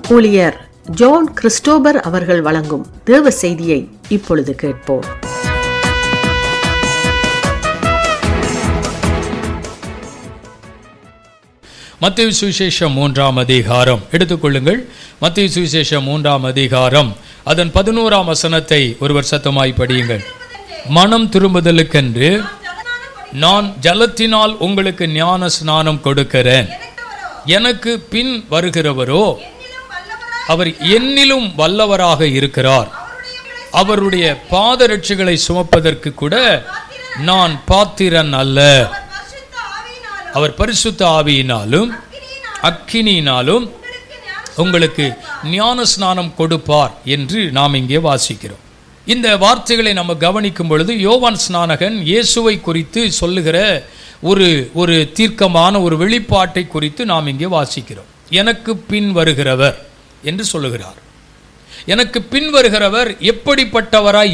ஊழியர் John Christopher அவர்கள் வழங்கும் தேவ செய்தியை இப்பொழுது கேட்போம் மத்திய சுவிசேஷம் மூன்றாம் அதிகாரம் எடுத்துக்கொள்ளுங்கள் மத்திய சுவிசேஷம் மூன்றாம் அதிகாரம் அதன் பதினோராம் வசனத்தை ஒருவர் சத்தமாய் படியுங்கள் மனம் திரும்புதலுக்கென்று நான் ஜலத்தினால் உங்களுக்கு ஞான ஸ்நானம் கொடுக்கிறேன் எனக்கு பின் வருகிறவரோ அவர் என்னிலும் வல்லவராக இருக்கிறார் அவருடைய பாதரட்சிகளை சுமப்பதற்கு கூட நான் பாத்திரன் அல்ல அவர் பரிசுத்த ஆவியினாலும் அக்கினியினாலும் உங்களுக்கு ஞான ஸ்நானம் கொடுப்பார் என்று நாம் இங்கே வாசிக்கிறோம் இந்த வார்த்தைகளை நம்ம கவனிக்கும் பொழுது யோவான் ஸ்நானகன் இயேசுவை குறித்து சொல்லுகிற ஒரு ஒரு தீர்க்கமான ஒரு வெளிப்பாட்டை குறித்து நாம் இங்கே வாசிக்கிறோம் எனக்கு பின் வருகிறவர் என்று சொல்லுகிறார் எனக்கு பின் வருகிறவர் எப்படிப்பட்டவராய்